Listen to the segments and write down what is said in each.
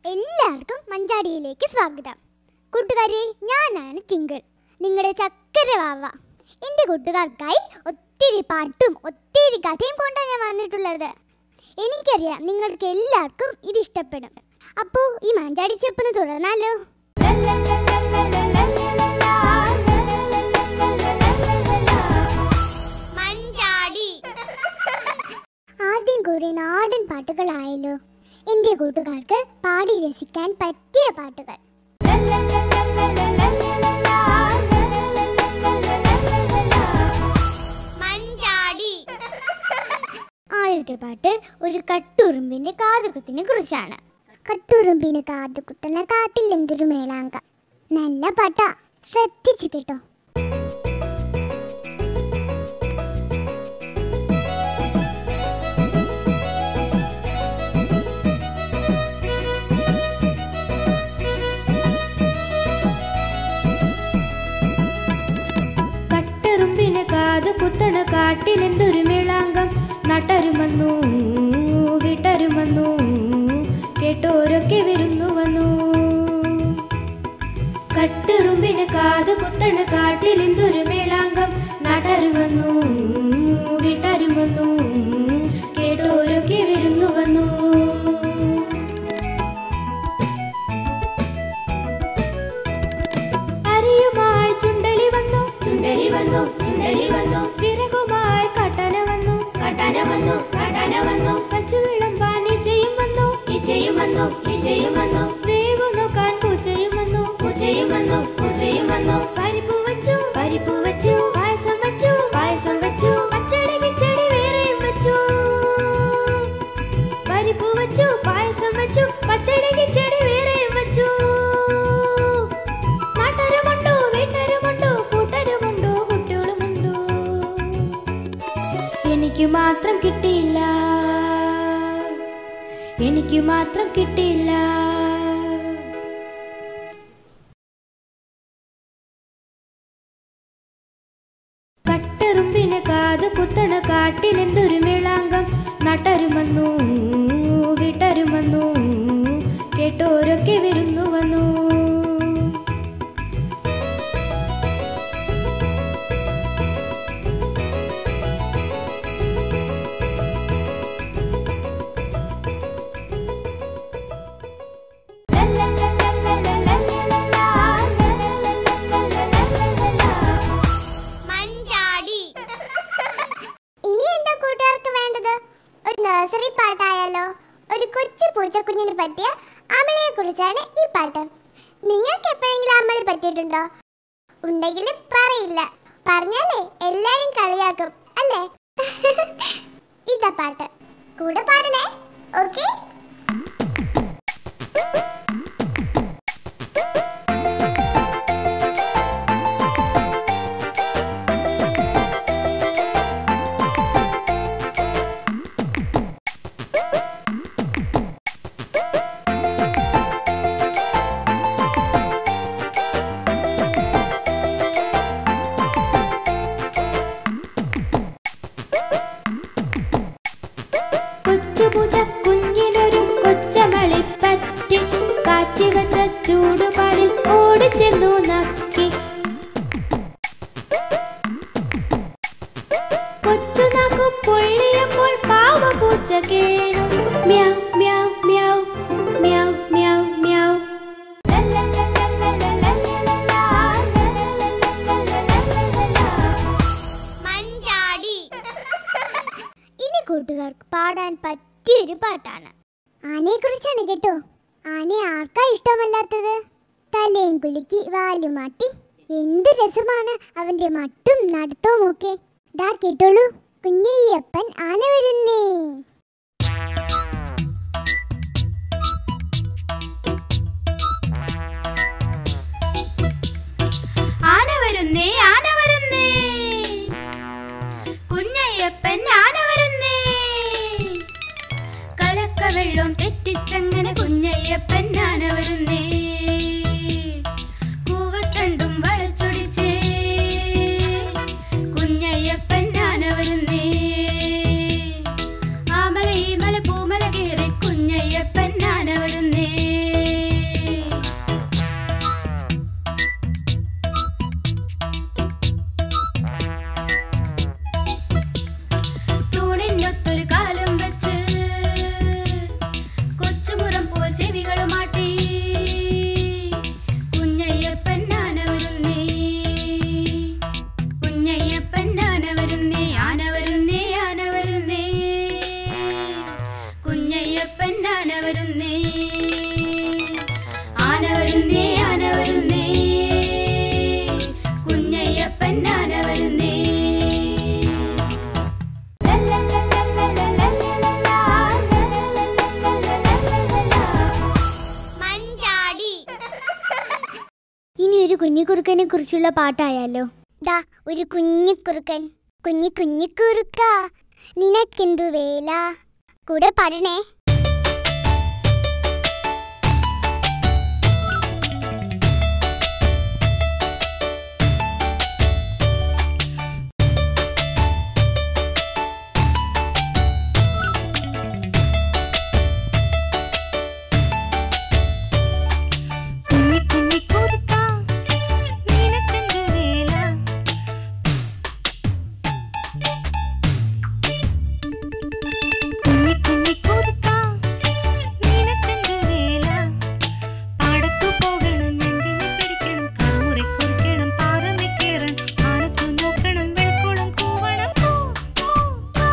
എല്ലാവർക്കും മഞ്ചാടിയിലേക്ക് സ്വാഗതം കൂട്ടുകാരെ ഞാനാണ് ടിങ്കിൾ നിങ്ങളുടെ ചക്കര വാവ എൻ്റെ കൂട്ടുകാർക്കായി ഒത്തിരി പാട്ടും ഒത്തിരി കഥയും കൊണ്ടാണ് ഞാൻ വന്നിട്ടുള്ളത് എനിക്കറിയാം നിങ്ങൾക്ക് എല്ലാവർക്കും ഇത് ഇഷ്ടപ്പെടും അപ്പോൾ ഈ മഞ്ചാടി ചെപ്പൊന്ന് തുറന്നാലോ മഞ്ചാടി ആദ്യം കൂടി നാടൻ പാട്ടുകളായല്ലോ എൻ്റെ കൂട്ടുകാർക്ക് പാടി രസിക്കാൻ പറ്റിയ പാട്ടുകൾ മഞ്ചാടി ആദ്യത്തെ പാട്ട് ഒരു കട്ടുറുമ്പിന്റെ കാതുകുത്തിനെ കുറിച്ചാണ് കട്ടുറുമ്പിന് കാത് കുത്തുന്ന കാട്ടിൽ എന്തൊരു മേളാങ്ക നല്ല പാട്ടാ ശ്രദ്ധിച്ചു കേട്ടോ കട്ടെറുമ്പിന് കാത് കുത്തണ കാട്ടിലെന്തൊരു മേളാങ്കം നട്ടരും വന്നു വിട്ടരും വന്നു കേട്ടോരൊക്കെ വരുന്നു വന്നു കട്ടെറുമ്പിന് കാത് കുത്തണ കാട്ടിലെന്തൊരു മേളാങ്കം നട്ടരും വന്നു വിട്ടരും വന്നു കേട്ടോരൊക്കെ വരുന്നു വന്നു അരിയുമായി ചുണ്ടലി വന്നു ചുണ്ടലി വന്നു ചുണ്ടലി വന്നു വിറകുമായി കട്ടന വന്നു കട്ടന വന്നു കട്ടന വന്നു പച്ചു വിളമ്പാൻ ഇച്ചയും വന്നു ഇച്ചയും വന്നു ഇച്ചയും വന്നു വേവു നോക്കാൻ പൂച്ചയും വന്നു പൂച്ചയും വന്നു പൂച്ചയും വന്നു പരിപ്പ് വച്ചു പരിപ്പ് വച്ചു പായസം വച്ചു പായസം വച്ചു പച്ചടി കിച്ചടി വേറെയും വച്ചു പരിപ്പ് വച്ചു പായസം വച്ചു പച്ചടി കിച്ചടി വേറെയും വച്ചു നാട്ടരുമുണ്ടോ വീട്ടരുമുണ്ടോ കൂട്ടരുമുണ്ടോ കുട്ടികളുമുണ്ടോ എനിക്ക് മാത്രം കിട്ടിയില്ല എനിക്ക് മാത്രം കിട്ടിയില്ല കട്ടെറുമ്പിന് കാത് കുത്തണ കാട്ടിലെന്തൊരു മേളാങ്കം നട്ടരും വന്നു വിട്ടരും വന്നു കേട്ടോരൊക്കെ വരുന്നു വന്നു മഞ്ചാടി ഇനി എന്താ കൂട്ടുകാർക്ക് വേണ്ടത് ഒരു നഴ്സറി പാട്ടായാലോ ഒരു കൊച്ചു പൂച്ചക്കുഞ്ഞിന് പറ്റിയ അമളയെ കുറിച്ചാണ് ഈ പാട്ട് നിങ്ങൾക്ക് എപ്പോഴെങ്കിലും അമളി പറ്റിയിട്ടുണ്ടോ ഉണ്ടെങ്കിലും പറയില്ല പറഞ്ഞാലേ എല്ലാരും കളിയാക്കും അല്ലേ ഇതാ പാട്ട് കൂടെ പാടണേ ഓക്കെ കൊച്ചുപൂജ കുഞ്ഞിനൊരു കൊച്ചമളി പറ്റി കാച്ചി വച്ച ചൂടുപാലിൽ ഓടിച്ചെന്നു നക്കി കൊച്ചുനാക്കു പൊള്ളിയപ്പോൾ പാവ പൂച്ച കേണു മ്യാവ് മ്യാവ് മ്യാവ് മ്യാവ് മ്യാവ് മ്യാവ് മഞ്ചാടി ഇനി കൂട്ടുകാർക്ക് പാടാൻ പറ്റിയൊരു പാട്ടാണ് ആനയെ കുറിച്ചാണ് കേട്ടോ ആനയെ ആർക്കാ ഇഷ്ടമല്ലാത്തത് തലയും കുലുക്കി വാലുമാട്ടി എന്ത് രസമാണ് അവന്റെ മട്ടും നടത്തവും ഒക്കെ ദാ കേട്ടോളൂ കുഞ്ഞയ്യപ്പൻ ആന വരുന്നേ ആന വരുന്നേ ആന വരുന്നേ കുഞ്ഞയ്യപ്പൻ ആന വരുന്നേ കലക്ക വെള്ളം തെറ്റിച്ചങ്ങനെ കുഞ്ഞയ്യപ്പൻ ആന വരുന്നേ കൂവത്തണ്ടും വളച്ചൊടിച്ചേ കുഞ്ഞയ്യപ്പൻ ആന വരുന്നേ ആ കുഞ്ഞിക്കുറുക്കനെ കുറിച്ചുള്ള പാട്ടായാലോ ദാ ഒരു കുഞ്ഞിക്കുറുക്കൻ കുഞ്ഞി കുഞ്ഞിക്കുറുക്ക നിനക്കെന്തു വേല കൂടെ പാടണേ കുഞ്ഞി കുഞ്ഞി കുറുക്ക നിനക്കെന്ത് വേല കുഞ്ഞി കുഞ്ഞി കുറുക്ക നിനക്കെന്ത് വേല പാടത്തു പോകണം ഞണ്ടിനെ പിടിക്കണം കറുമുറി കുറിക്കണം പാറമേ കേറണം ആനത്തു നോക്കണം വെളുക്കോളം കൂവണം കൂ, കൂ, കൂ.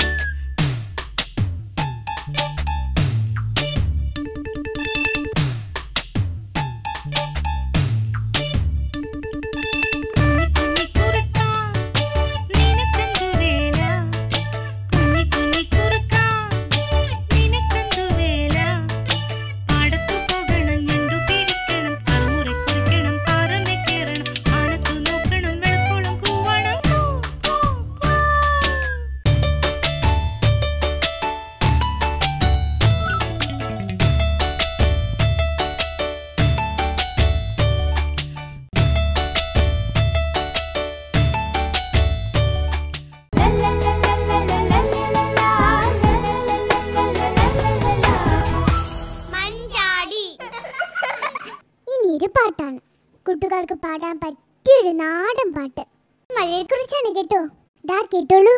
കുഞ്ഞി കുഞ്ഞി കുറുക്ക നിനക്കെന്തു വേല കുഞ്ഞി കുഞ്ഞി കുറുക്ക നിനക്കെന്തു വേല പാടത്തു പോകണം ഞണ്ടു പിടിക്കണം കറുമുറി കുറിക്കണം പാറമേ കേറണം ആനത്തു നോക്കണം വെളുക്കോളം കൂവണം കൂ, കൂ, കൂ. മഞ്ചാടി ഇനി ഒരു പാട്ടാണ് കൂട്ടുകാർക്ക് പാടാൻ പറ്റിയൊരു നാടൻ പാട്ട് മഴയെ കുറിച്ചാണ് കേട്ടോ ദാ കേട്ടോളൂ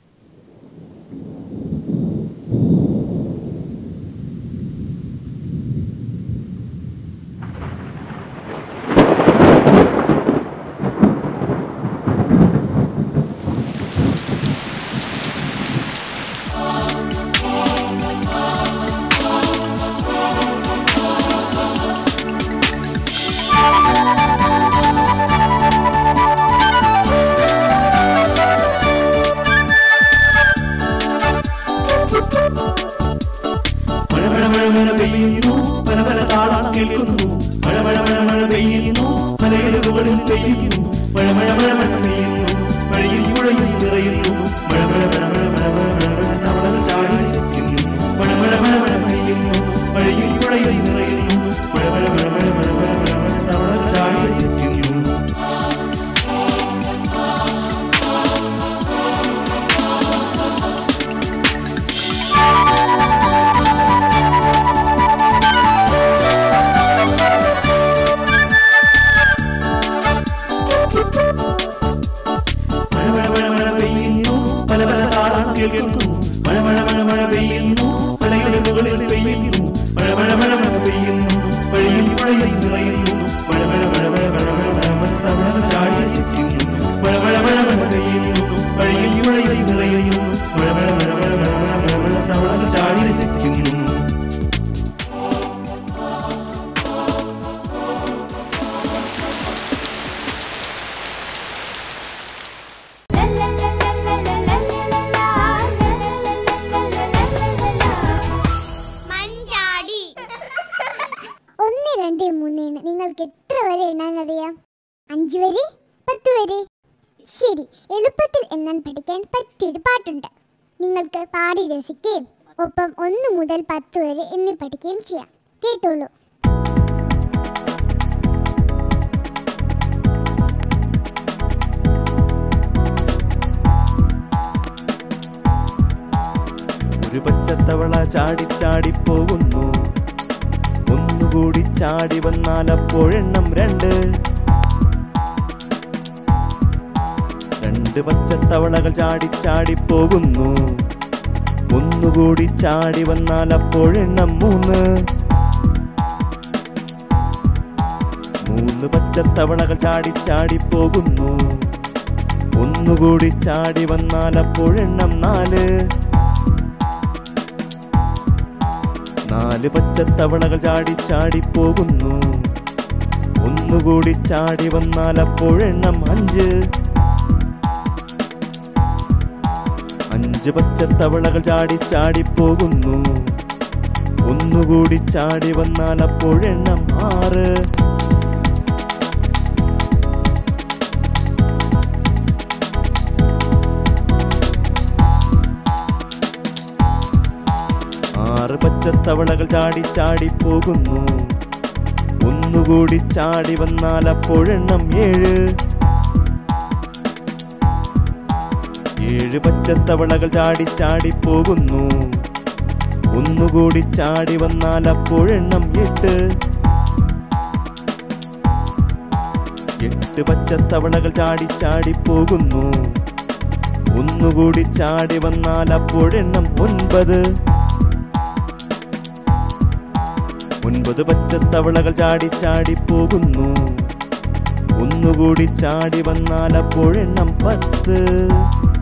മഴ മഴ മഴ മഴ പെയ്യുന്നു പല പല താളം കേൾക്കുന്നു മഴ മഴ മഴ മഴ പെയ്യുന്നു മലയുടെ മുകളിൽ പെയ്യുന്നു മഴ മഴ മഴ മഴ പെയ്യുന്നു മഴയിൽ മുഴയിൽ നിറയുന്നു മഴ മഴ മഴ മഴ മഴ മഴ മഴ മഴ തവളകൾ ചാടി രസിക്കുന്നു മഴ മഴ മഴ മഴ പെയ്യുന്നു മഴയിൽ മുഴയിൽ നിറയുന്നു മഴ മഴ മഴ മഴ മഴ മഴ മഴ മഴ തവളകൾ ചാടി രസിക്കുന്നു മഴ മഴ മഴ മഴ പെയ്യുന്നു പല പല താളം കേൾക്കുന്നു മഴ മഴ മഴ മഴ പെയ്യുന്നു മലയുടെ മുകളിൽ പെയ്യുന്നു മഴ മഴ മഴ മഴ പെയ്യുന്നു വഴിയിൽ പുഴയിൽ നിറയുന്നു മഴ മഴ മഴ മഴ മഴ മഴ മഴ മഴ തവളകൾ ചാടി രസിക്കുന്നു മഴ മഴ മഴ മഴ പെയ്യുന്നു വഴിയിൽ പുഴയിൽ നിറയുന്നു മഴ മഴ മഴ മഴ മഴ മഴ മഴ മഴ തവളകൾ ചാടി രസിക്കുന്നു മഞ്ചാടി ഒന്ന് രണ്ട് മൂന്നിന് നിങ്ങൾക്ക് എത്ര വരെ എണ്ണാൻ അറിയാം അഞ്ച് വരെ പത്ത് വരെ ശരി എളുപ്പത്തിൽ എണ്ണാൻ പഠിക്കാൻ പറ്റിയൊരു പാട്ടുണ്ട് നിങ്ങൾക്ക് പാടി രസിക്കുകയും ഒപ്പം ഒന്ന് മുതൽ പത്ത് വരെ എണ്ണി പഠിക്കുകയും ചെയ്യാം കേട്ടോളൂ ഒരു പച്ചത്തവള ചാടി ചാടി പോകുന്നു ഒന്നുകൂടി ചാടി വന്നാൽ അപ്പോഴെണ്ണം രണ്ട് രണ്ട് പച്ചത്തവളകൾ ചാടി ചാടി പോകുന്നു ഒന്നുകൂടി ചാടി വന്നാൽ അപ്പോഴെണ്ണം മൂന്ന് മൂന്ന് പച്ചത്തവളകൾ ചാടി ചാടി പോകുന്നു ഒന്നുകൂടി ചാടി വന്നാൽ അപ്പോഴെണ്ണം നാല് നാല് പച്ചത്തവളകൾ ചാടി ചാടി പോകുന്നു ഒന്നുകൂടി ചാടി വന്നാൽ അപ്പോഴെണ്ണം അഞ്ച് അഞ്ച് പച്ചത്തവളകൾ ചാടി ചാടി പോകുന്നു ഒന്നുകൂടി ചാടി വന്നാൽ അപ്പോഴെണ്ണം ആറ് ആറ് പച്ചത്തവളകൾ ചാടി ചാടി പോകുന്നു ഒന്നുകൂടി ചാടി വന്നാൽ അപ്പോഴെണ്ണം ഏഴ് ഏഴ് പച്ചത്തവളകൾ ചാടി ചാടി പോകുന്നു ഒന്നുകൂടി ചാടി വന്നാൽ അപ്പോഴെണ്ണം എട്ട് എട്ട് പച്ചത്തവളകൾ ചാടി ചാടി പോകുന്നു ഒന്നുകൂടി ചാടി വന്നാൽ അപ്പോഴെണ്ണം ഒൻപത് ഒൻപത് പച്ചത്തവളകൾ ചാടി ചാടി പോകുന്നു ഒന്നുകൂടി ചാടി വന്നാൽ അപ്പോഴെണ്ണം പത്ത്